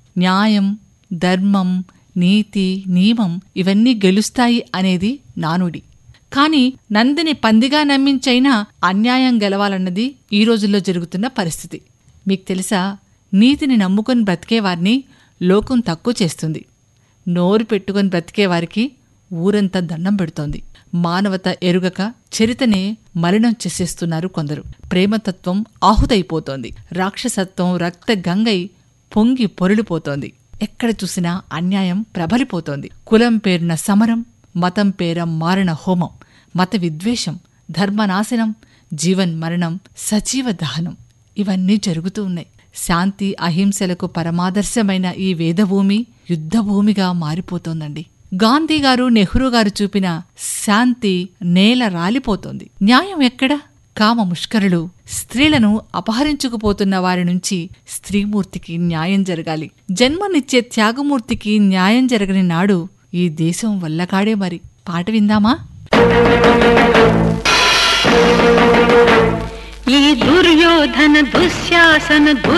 న్యాయం ధర్మం నీతి నియమం ఇవన్నీ గెలుస్తాయి అనేది నానుడి కాని నందిని పందిగా నమ్మించైనా అన్యాయం గెలవాలన్నది ఈ రోజుల్లో జరుగుతున్న పరిస్థితి మీకు తెలుసా నీతిని నమ్ముకొని బ్రతికేవారిని లోకం తక్కువ చేస్తుంది నోరు పెట్టుకొని బ్రతికేవారికి ఊరంతా దండం పెడుతోంది మానవత ఎరుగక చరితనే మలినం చేసేస్తున్నారు కొందరు ప్రేమతత్వం ఆహుతైపోతోంది రాక్షసత్వం రక్త గంగై పొంగి పొరలిపోతోంది ఎక్కడ చూసినా అన్యాయం ప్రబలిపోతోంది కులం పేరున సమరం మతం పేర మారణ హోమం మత విద్వేషం ధర్మనాశనం జీవన్ మరణం సజీవ దహనం ఇవన్నీ జరుగుతూ ఉన్నాయి శాంతి అహింసలకు పరమాదర్శమైన ఈ వేదభూమి యుద్ధభూమిగా మారిపోతోందండి గాంధీ గారు నెహ్రూ గారు చూపిన శాంతి నేల రాలిపోతోంది న్యాయం ఎక్కడ కామ ముష్కరులు స్త్రీలను అపహరించుకుపోతున్న వారి నుంచి స్త్రీమూర్తికి న్యాయం జరగాలి జన్మనిచ్చే త్యాగమూర్తికి న్యాయం జరగని నాడు ఈ దేశం వల్లకాడే మరి పాట విందామా ఈ దుర్యోధన దుశ్శాసన దుర్